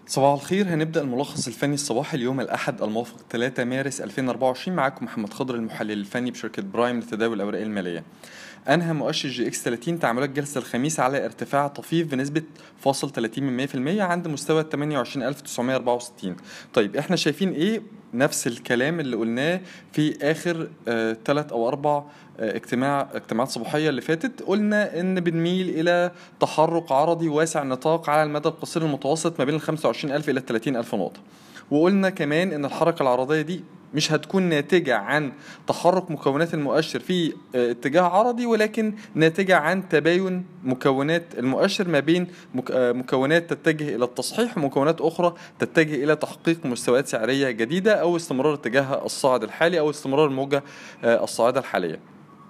صباح الخير هنبدأ الملخص الفني الصباحي اليوم الأحد الموافق 3 مارس 2024 معاكم محمد خضر المحلل الفني بشركة برايم لتداول الأوراق المالية أنهى مؤشر جي إكس 30 تعاملات جلسة الخميس على ارتفاع طفيف بنسبة فاصل 30 من 100% عند مستوى 28964 طيب احنا شايفين ايه نفس الكلام اللي قلناه في آخر ثلاث أو أربع آه، اجتماع اجتماعات صباحية اللي فاتت قلنا إن بنميل إلى تحرك عرضي واسع النطاق على المدى القصير المتوسط ما بين ال 25000 إلى 30000 نقطة وقلنا كمان إن الحركة العرضية دي مش هتكون ناتجة عن تحرك مكونات المؤشر في آه، اتجاه عرضي ولكن ناتجة عن تباين مكونات المؤشر ما بين مك- آه، مكونات تتجه إلى التصحيح ومكونات أخرى تتجه إلى تحقيق مستويات سعرية جديدة أو استمرار اتجاهها الصاعد الحالي أو استمرار الموجة آه، الصاعدة الحالية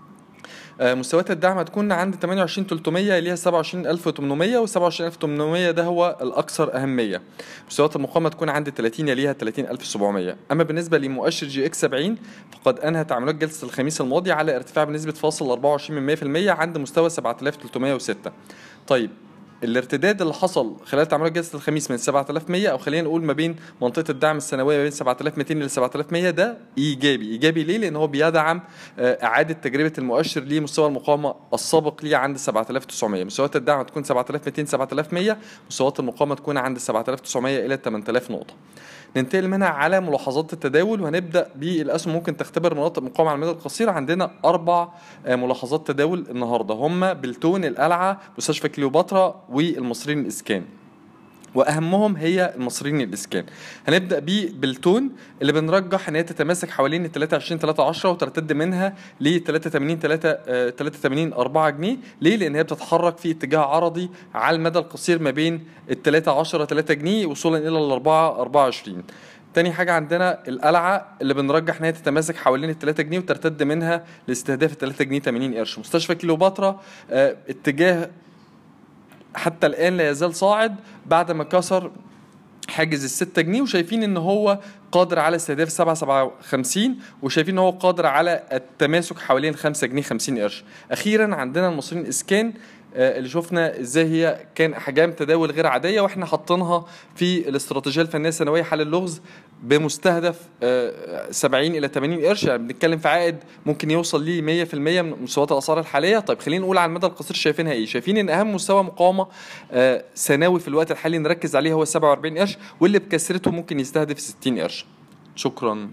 آه، مستويات الدعم هتكون عند 28300 اللي هي 27800 و 27800 ده هو الاكثر اهميه مستويات المقاومه تكون عند 30 يليها 30700 اما بالنسبه لمؤشر جي اكس 70 فقد انهى تعاملات جلسه الخميس الماضي على ارتفاع بنسبه فاصل 24 من 100% عند مستوى 7306 طيب الارتداد اللي حصل خلال تعاملات جلسه الخميس من 7100 او خلينا نقول ما بين منطقه الدعم السنويه ما بين 7200 ل 7100 ده ايجابي ايجابي ليه لان هو بيدعم آه، اعاده تجربه المؤشر لمستوى المقاومه السابق ليه عند 7900 مستويات الدعم تكون 7200 7100 مستويات المقاومه تكون عند 7900 الى 8000 نقطه ننتقل منها على ملاحظات التداول وهنبدا بالاسهم ممكن تختبر مناطق مقاومه على المدى القصير عندنا اربع آه، ملاحظات تداول النهارده هم بلتون القلعه مستشفى كليوباترا والمصريين الاسكان واهمهم هي المصريين الاسكان هنبدا ببلتون اللي بنرجح ان هي تتماسك حوالين ال 23 3 10 وترتد منها ل 83 3 آه، 83 4 جنيه ليه لان هي بتتحرك في اتجاه عرضي على المدى القصير ما بين ال 3 10 3 جنيه وصولا الى ال 4 24 تاني حاجة عندنا القلعة اللي بنرجح ان هي تتماسك حوالين ال 3 جنيه وترتد منها لاستهداف ال 3 جنيه 80 قرش مستشفى كليوباترا آه، اتجاه حتى الان لا يزال صاعد بعد ما كسر حاجز ال 6 جنيه وشايفين ان هو قادر على استهداف 7 57 وشايفين ان هو قادر على التماسك حوالين 5 جنيه 50 قرش اخيرا عندنا المصريين اسكان آه، اللي شفنا ازاي هي كان احجام تداول غير عاديه واحنا حاطينها في الاستراتيجيه الفنيه السنويه حل اللغز بمستهدف آه، 70 الى 80 قرش يعني بنتكلم في عائد ممكن يوصل ل 100% من مستويات الاسعار الحاليه طيب خلينا نقول على المدى القصير شايفينها ايه شايفين ان اهم مستوى مقاومه آه، سنوي في الوقت الحالي نركز عليه هو 47 قرش واللي بكسرته ممكن يستهدف 60 قرش شكرا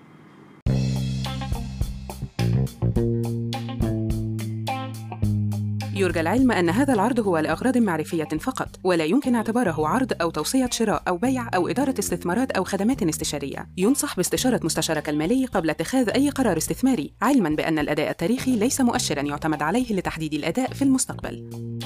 يرجى العلم أن هذا العرض هو لأغراض معرفية فقط، ولا يمكن اعتباره عرض أو توصية شراء أو بيع أو إدارة استثمارات أو خدمات استشارية. ينصح باستشارة مستشارك المالي قبل اتخاذ أي قرار استثماري، علماً بأن الأداء التاريخي ليس مؤشراً يعتمد عليه لتحديد الأداء في المستقبل.